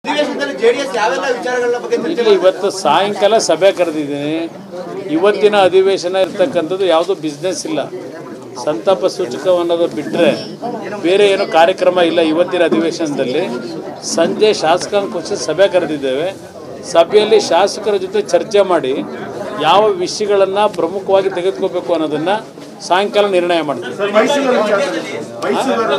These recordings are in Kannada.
ಅಧಿವೇಶನದಲ್ಲಿ ಜೆಡಿಎಸ್ ಯಾವೆಲ್ಲ ವಿಚಾರಗಳ ಬಗ್ಗೆ ಚರ್ಚೆ ಇಲ್ಲಿ ಇವತ್ತು ಸಾಯಂಕಾಲ ಸಭೆ ಕರೆದಿದ್ದೀನಿ ಇವತ್ತಿನ ಅಧಿವೇಶನ ಇರ್ತಕ್ಕಂಥದ್ದು ಯಾವುದೂ ಬಿಸ್ನೆಸ್ ಇಲ್ಲ ಸಂತಾಪ ಸೂಚಕ ಅನ್ನೋದು ಬಿಟ್ಟರೆ ಬೇರೆ ಏನೋ ಕಾರ್ಯಕ್ರಮ ಇಲ್ಲ ಇವತ್ತಿನ ಅಧಿವೇಶನದಲ್ಲಿ ಸಂಜೆ ಶಾಸಕಾಂಗ ಪಕ್ಷದ ಸಭೆ ಕರೆದಿದ್ದೇವೆ ಸಭೆಯಲ್ಲಿ ಶಾಸಕರ ಜೊತೆ ಚರ್ಚೆ ಮಾಡಿ ಯಾವ ವಿಷಯಗಳನ್ನು ಪ್ರಮುಖವಾಗಿ ತೆಗೆದುಕೋಬೇಕು ಅನ್ನೋದನ್ನು ಸಾಯಂಕಾಲ ನಿರ್ಣಯ ಮಾಡ್ತೀವಿ ಸರ್ ಮೈಸೂರು ವಿಚಾರದಲ್ಲಿ ಮೈಸೂರು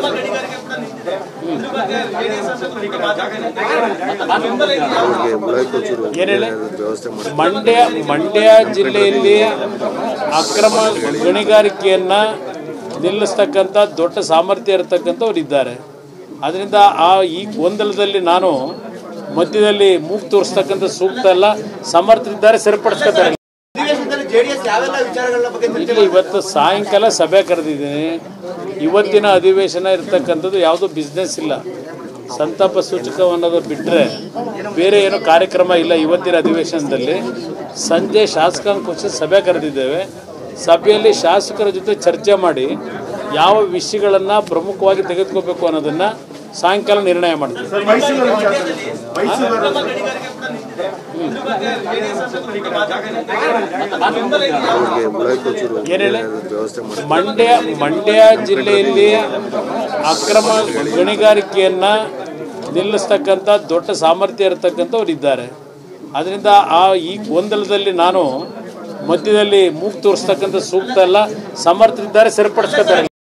ಏನು ಹೇಳಿ ಮಂಡ್ಯ ಮಂಡ್ಯ ಜಿಲ್ಲೆಯಲ್ಲಿ ಅಕ್ರಮ ಗಣಿಗಾರಿಕೆಯನ್ನ ನಿಲ್ಲಿಸ್ತಕ್ಕಂಥ ದೊಡ್ಡ ಸಾಮರ್ಥ್ಯ ಇರತಕ್ಕಂಥವ್ರು ಇದ್ದಾರೆ ಅದರಿಂದ ಆ ಈ ಗೊಂದಲದಲ್ಲಿ ನಾನು ಮಧ್ಯದಲ್ಲಿ ಮೂಗು ತೋರಿಸ್ತಕ್ಕಂಥ ಸೂಕ್ತ ಅಲ್ಲ ಸಮರ್ಥರಿದ್ದಾರೆ ಸರಿಪಡಿಸ್ಕೊತಾರೆ ಅಧಿವೇಶನದಲ್ಲಿ ಜೆಡಿಎಸ್ ಯಾವೆಲ್ಲ ವಿಚಾರಗಳ ಬಗ್ಗೆ ಚರ್ಚೆ ಇಲ್ಲಿ ಇವತ್ತು ಸಾಯಂಕಾಲ ಸಭೆ ಕರೆದಿದ್ದೀನಿ ಇವತ್ತಿನ ಅಧಿವೇಶನ ಇರ್ತಕ್ಕಂಥದ್ದು ಯಾವುದೂ ಬಿಸ್ನೆಸ್ ಇಲ್ಲ ಸಂತಾಪ ಸೂಚಕ ಅನ್ನೋದು ಬಿಟ್ಟರೆ ಬೇರೆ ಏನೋ ಕಾರ್ಯಕ್ರಮ ಇಲ್ಲ ಇವತ್ತಿನ ಅಧಿವೇಶನದಲ್ಲಿ ಸಂಜೆ ಶಾಸಕಾಂಗ ಪಕ್ಷದ ಸಭೆ ಕರೆದಿದ್ದೇವೆ ಸಭೆಯಲ್ಲಿ ಶಾಸಕರ ಜೊತೆ ಚರ್ಚೆ ಮಾಡಿ ಯಾವ ವಿಷಯಗಳನ್ನು ಪ್ರಮುಖವಾಗಿ ತೆಗೆದುಕೋಬೇಕು ಅನ್ನೋದನ್ನು ಸಾಯಂಕಾಲ ನಿರ್ಣಯ ಮಾಡ್ತೀವಿ ಸರ್ ಮೈಸೂರು ವಿಚಾರದಲ್ಲಿ ಮೈಸೂರು ಏನು ಹೇಳಿ ಮಂಡ್ಯ ಮಂಡ್ಯ ಜಿಲ್ಲೆಯಲ್ಲಿ ಅಕ್ರಮ ಗಣಿಗಾರಿಕೆಯನ್ನ ನಿಲ್ಲಿಸ್ತಕ್ಕಂಥ ದೊಡ್ಡ ಸಾಮರ್ಥ್ಯ ಇರತಕ್ಕಂಥವ್ರು ಇದ್ದಾರೆ ಅದರಿಂದ ಆ ಈ ಗೊಂದಲದಲ್ಲಿ ನಾನು ಮಧ್ಯದಲ್ಲಿ ಮೂಗು ತೋರಿಸ್ತಕ್ಕಂಥ ಸೂಕ್ತ ಅಲ್ಲ ಸಮರ್ಥರಿದ್ದಾರೆ ಸರಿಪಡಿಸ್ಕೊತಾರೆ